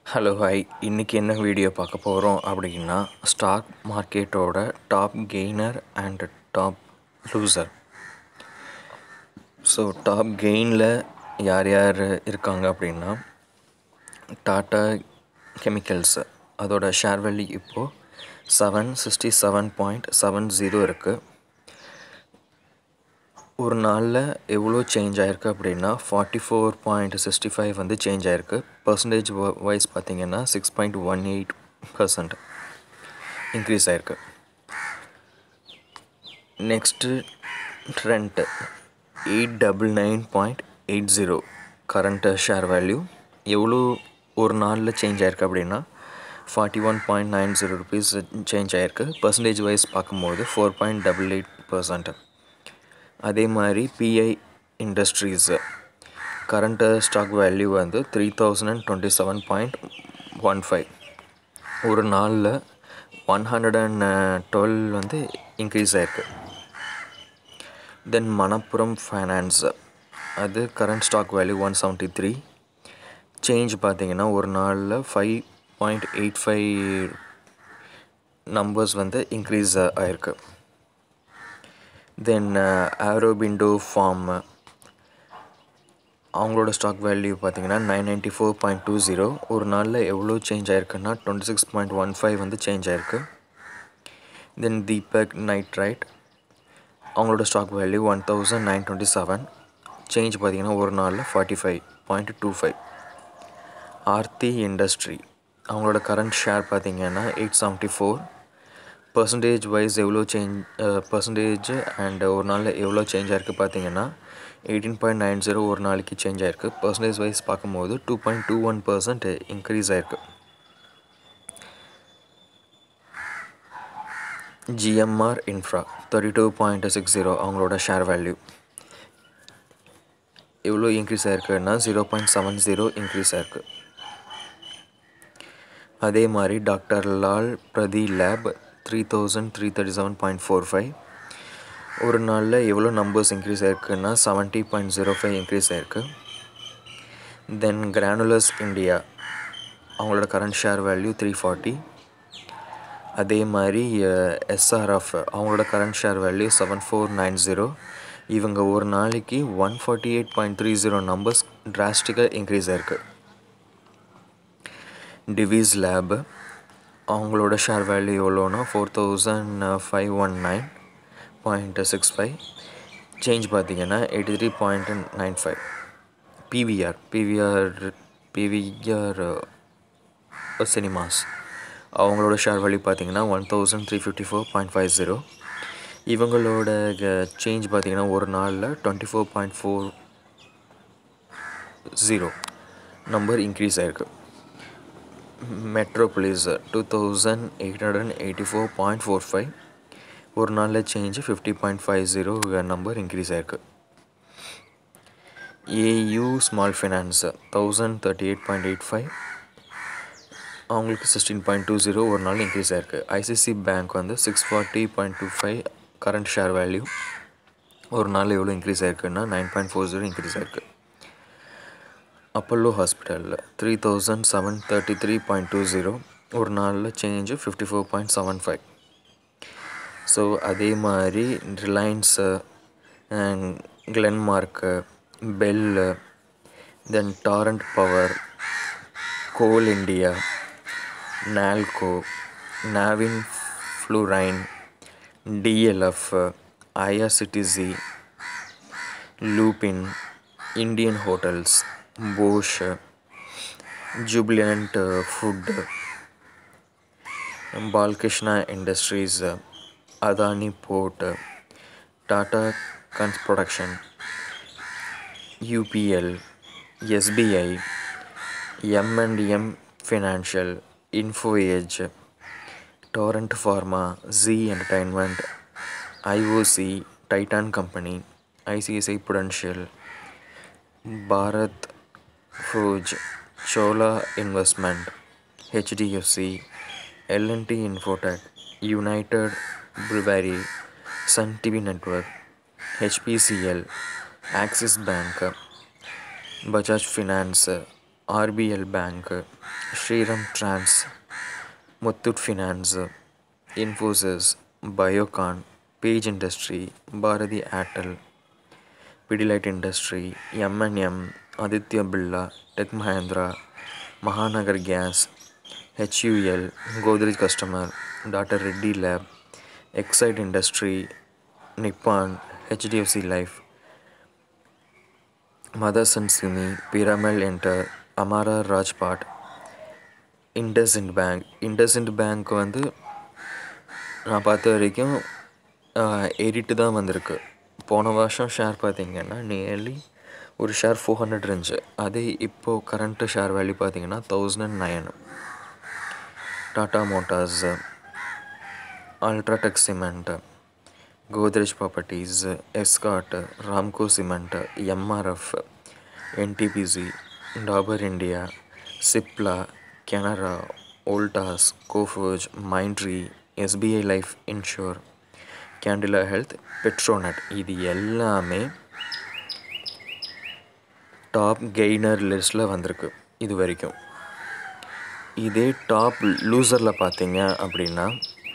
hello hi இன்றைக்கி என்ன video பார்க்க போகிறோம் அப்படின்னா ஸ்டாக் மார்க்கெட்டோட top gainer and top loser so top கெயினில் யார் யார் இருக்காங்க அப்படின்னா டாட்டா கெமிக்கல்ஸ் அதோட ஷேர் வேல்யூ இப்போது seven sixty seven point seven zero இருக்குது ஒரு நாளில் எவ்வளோ சேஞ்ச் ஆயிருக்கு அப்படின்னா forty four point sixty five வந்து சேஞ்ச் ஆயிருக்கு பர்சன்டேஜ் வைஸ் பார்த்தீங்கன்னா six point one eight percent increase ஆயிருக்கு next Trent eight double nine point eight zero current share value எவ்வளோ ஒரு நாளில் சேஞ்ச் ஆயிருக்கு அப்படின்னா forty one point nine zero rupees change ஆயிருக்கு பர்சன்டேஜ் வைஸ் பார்க்கும்போது four point double eight percent அதே மாதிரி பிஐ இண்டஸ்ட்ரீஸு கரண்ட்டு ஸ்டாக் வேல்யூ வந்து three thousand and twenty seven point one five ஒரு நாளில் ஒன் ஹண்ட்ரட் அண்ட் டுவெல் வந்து இன்க்ரீஸ் ஆயிருக்கு தென் மணப்புரம் ஃபைனான்ஸ் அது current stock value one seventy three change பார்த்தீங்கன்னா ஒரு நாளில் five point eight five numbers வந்து இன்க்ரீஸ் ஆயிருக்கு தென் ஆரோபிண்டோ ஃபார்ம் அவங்களோட ஸ்டாக் வேல்யூ பார்த்தீங்கன்னா nine ninety four point two zero ஒரு நாளில் எவ்வளோ சேஞ்ச் ஆயிருக்குன்னா twenty six point one five வந்து சேஞ்ச் ஆயிருக்கு தென் தீபக் நைட்ரைட் அவங்களோட stock value one thousand nine twenty seven change பார்த்தீங்கன்னா ஒரு நாளில் forty five point two five Aarti industry அவங்களோட கரண்ட் ஷேர் பார்த்தீங்கன்னா eight seventy four percentage wise எவ்வளோ சேஞ்ச் பர்சன்டேஜ் அண்ட் ஒரு நாளில் எவ்வளோ சேஞ்ச் ஆயிருக்கு பார்த்தீங்கன்னா எயிட்டீன் பாயிண்ட் நைன் ஜீரோ ஒரு நாளைக்கு சேஞ்ச் ஆயிருக்கு பர்சன்டேஜ் வைஸ் பார்க்கும்போது two point two one percent increase ஆயிருக்கு GMR infra thirty two point six zero அவங்களோட ஷேர் வேல்யூ எவ்வளோ இன்க்ரீஸ் ஆயிருக்குன்னா zero point seven zero increase ஆயிருக்கு அதே மாதிரி டாக்டர் லால் பிரதி lab three thousand three thirty seven point four five ஒரு நாளில் எவ்வளோ நம்பர்ஸ் இன்க்ரீஸ் ஆயிருக்குன்னா seventy point zero five increase ஆயிருக்கு தென் கிரானுலஸ் இந்தியா அவங்களோட current share value three forty அதே மாதிரி எஸ்ஆர்எஃப் அவங்களோட current share value seven four nine zero இவங்க ஒரு நாளைக்கு one forty eight point three zero numbers டிராஸ்டிக்காக இன்க்ரீஸ் ஆயிருக்கு டிவிஸ் லேப் அவங்களோட ஷேர் வேல்யூ எவ்வளோனா four thousand five one nine point six five change பார்த்தீங்கன்னா eighty three point nine five PVR PVR PVR cinemas அவங்களோட share value பார்த்தீங்கன்னா one thousand three fifty four point five zero இவங்களோட change பார்த்தீங்கன்னா ஒரு நாளில் twenty four point four zero number increase ஆயிருக்கு Metropolis two thousand eight hundred and eighty four point four five ஒரு நாளில் change fifty point five zero number increase ஆயிருக்கு AU small finance thousand thirty eight point eight five அவங்களுக்கு sixteen point two zero ஒரு நாள் increase ஆயிருக்கு ICICI bank வந்து six forty point two five current share value ஒரு நாள் எவ்வளோ increase ஆயிருக்குன்னா nine point four zero increase ஆயிருக்கு அப்பல்லோ ஹாஸ்பிட்டலில் three thousand seven thirty three point two zero ஒரு நாளில் change fifty four point seven five so அதே மாதிரி ரிலையன்ஸு கிளென்மார்க்கு பெல்லு then Torrent power coal India NALCO Navin fluorine DLF IRCTC Lupin Indian hotels Bosch Jubilant food Balkrishna industries Adani port Tata கன்ஸ் production UPL SBI MNTM financial info edge Torrent pharma Zee entertainment IOC Titan company ICICI prudential Bharat forge Chola investment HDFC LNT infotech united brewery sun TV network HPCL Axis bank Bajaj finance RBL bank Shriram trans Muthoot finance Infosys Biocon page industry Bharti Airtel Pidilite industry MNM Aditya Birla tech Mahindra Mahanagar gas HUL Godrej customer doctor Reddy lab Exide industry Nippon HDFC life mothers and சிமி Piramal enter Amara ராஜ்பாட் IndusInd bank IndusInd bank வந்து நான் பார்த்த வரைக்கும் ஏறிட்டு தான் வந்திருக்கு போன வருஷம் ஷேர் பார்த்தீங்கன்னா நியர்லி ஒரு ஷேர் ஃபோர் ஹண்ட்ரட் இருந்துச்சு அதே இப்போது கரண்ட்டு ஷேர் வேல்யூ பார்த்தீங்கன்னா thousand and nine Tata motors UltraTech cement Godrej properties எஸ்காட் Ramco cement MRF NTPC Dabur India Cipla Canara ஓல்டாஸ் Coforge Mindtree SBI life insure கேண்டிலா ஹெல்த் பெட்ரோநெட் இது எல்லாமே டாப் கெய்னர் லிஸ்ட்டில் வந்திருக்கு இது வரைக்கும் இதே டாப் லூசரில் பார்த்தீங்க அப்படின்னா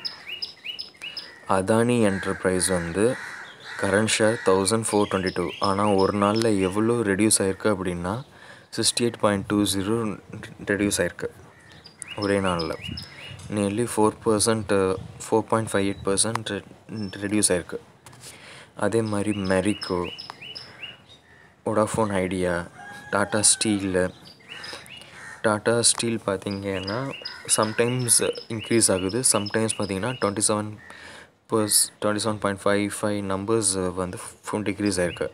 அதானி என்டர்பிரைஸ் வந்து current share thousand four twenty two ஆனால் ஒரு நாளில் எவ்வளோ ரெடியூஸ் ஆயிருக்கு அப்படின்னா sixty eight point two zero reduce ஆயிருக்கு ஒரே நாளில் nearly four percent four point five eight percent reduce ஆயிருக்கு அதே மாதிரி Marico Vodafone idea Tata steel Tata steel பார்த்தீங்கன்னா சம்டைம்ஸ் இன்க்ரீஸ் ஆகுது சம்டைம்ஸ் பார்த்தீங்கன்னா டுவெண்ட்டி செவன் பர்ஸ் twenty seven point five five numbers வந்து ஃபுல் டிக்ரீஸ் ஆயிருக்கு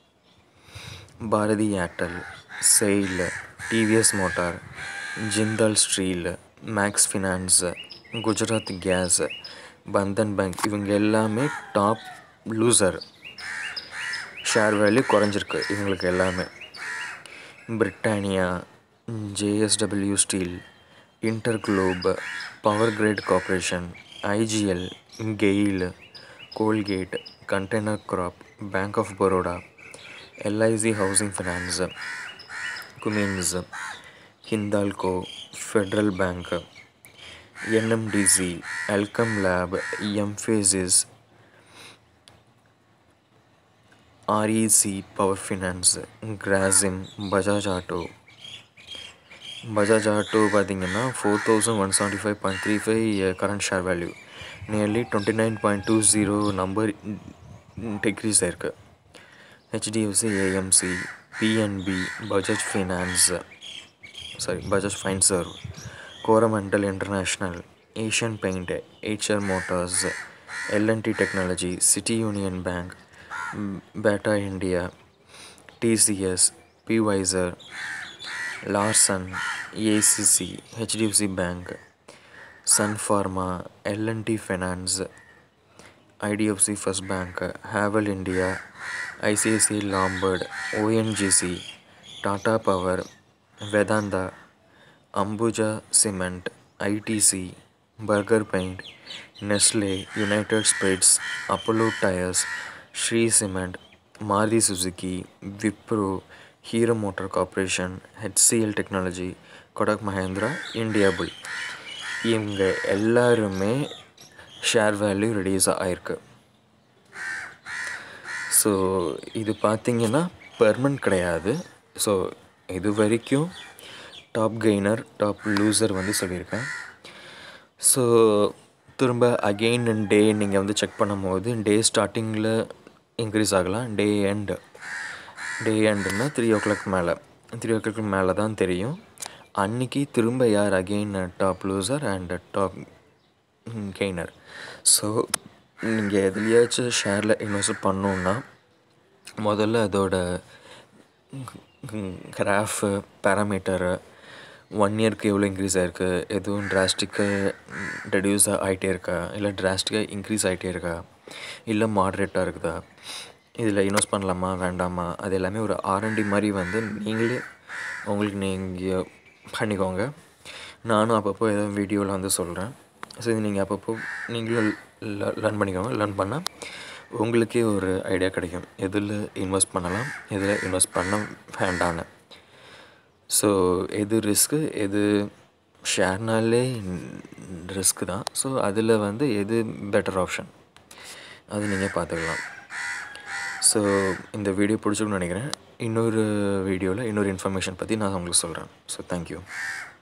Bharti Airtel sail TVS motor Jindal steel Max finance Gujarat gas Bandhan bank இவங்க எல்லாமே டாப் லூசர் ஷேர் வேல்யூ குறைஞ்சிருக்கு இவங்களுக்கு எல்லாமே Britannia JSW steel inter globe power கிரேட் corporation IGL GAIL Colgate container கிராப் bank of Baroda LIC housing finance Cummins Hindalco federal bank NMDC Alkem lab Mphasis REC power finance Grasim Bajaj auto Bajaj auto பார்த்தீங்கன்னா four thousand one seventy five point three five current share value nearly twenty nine point two zero number decrease ஆயிருக்கு HDFC AMC PNB Bajaj finance sorry Bajaj Finserv Coromandel international Asian paint Eicher motors LNT technology city union bank Bata India TCS Pfizer Larsen ACC HDFC bank sun pharma LNT finance IDFC first bank Havells India ICICI Lombard ONGC Tata power Vedanta Ambuja cement ITC Berger paint Nestle united spirits Apollo tyres Shree cement Maruti Suzuki Wipro hero motor corporation HCL technology Kotak Mahindra India புல் இவங்க எல்லாருமே share value reduce ஆகிருக்கு so இது பார்த்திங்கன்னா permanent கிடையாது so இது வரைக்கும் top gainer top loser வந்து சொல்லியிருக்கேன் ஸோ திரும்ப அகெயின் அண்ட் டே நீங்கள் வந்து செக் பண்ணும்போது டே ஸ்டார்டிங்கில் இன்க்ரீஸ் ஆகலாம் டே எண்டு டே எண்டுன்னா த்ரீ ஓ கிளாக் மேலே த்ரீ ஓ கிளாக் மேலே தான் தெரியும் அன்றைக்கி திரும்ப யார் again top loser and top gainer so நீங்கள் எதுலையாச்சும் ஷேரில் இன்வெஸ்ட் பண்ணோன்னா முதல்ல அதோட கிராஃபு பேராமீட்டரு ஒன் இயர்க்கு எவ்வளோ இன்க்ரீஸ் ஆகிருக்கு எதுவும் டிராஸ்டிக்காக ரெடியூஸ் ஆகிட்டே இருக்கா இல்லை டிராஸ்டிக்காக இன்க்ரீஸ் ஆகிட்டே இருக்கா இல்லை மாட்ரேட்டாக இருக்குதா இதில் இன்வெஸ்ட் பண்ணலாமா வேண்டாமா அது எல்லாமே ஒரு ஆர்என்டி மாதிரி வந்து நீங்களே உங்களுக்கு நீங்கள் பண்ணிக்கோங்க நானும் அப்பப்போ ஏதோ வீடியோவில் வந்து சொல்கிறேன் ஸோ இது நீங்கள் அப்பப்போ நீங்களும் லேர்ன் பண்ணிக்கோங்க லேர்ன் பண்ணால் உங்களுக்கே ஒரு ஐடியா கிடைக்கும் எதில் இன்வெஸ்ட் பண்ணலாம் எதில் இன்வெஸ்ட் பண்ண வேண்டான்னு ஸோ எது ரிஸ்க்கு எது ஷேர்னாலே ரிஸ்க்கு தான் ஸோ அதில் வந்து எது பெட்டர் ஆப்ஷன் அது நீங்கள் பார்த்துக்கலாம் ஸோ இந்த வீடியோ பிடிச்சிருக்குன்னு நினைக்கிறேன் இன்னொரு வீடியோவில் இன்னொரு இன்ஃபர்மேஷன் பற்றி நான் உங்களுக்கு சொல்கிறேன் ஸோ தேங்க்யூ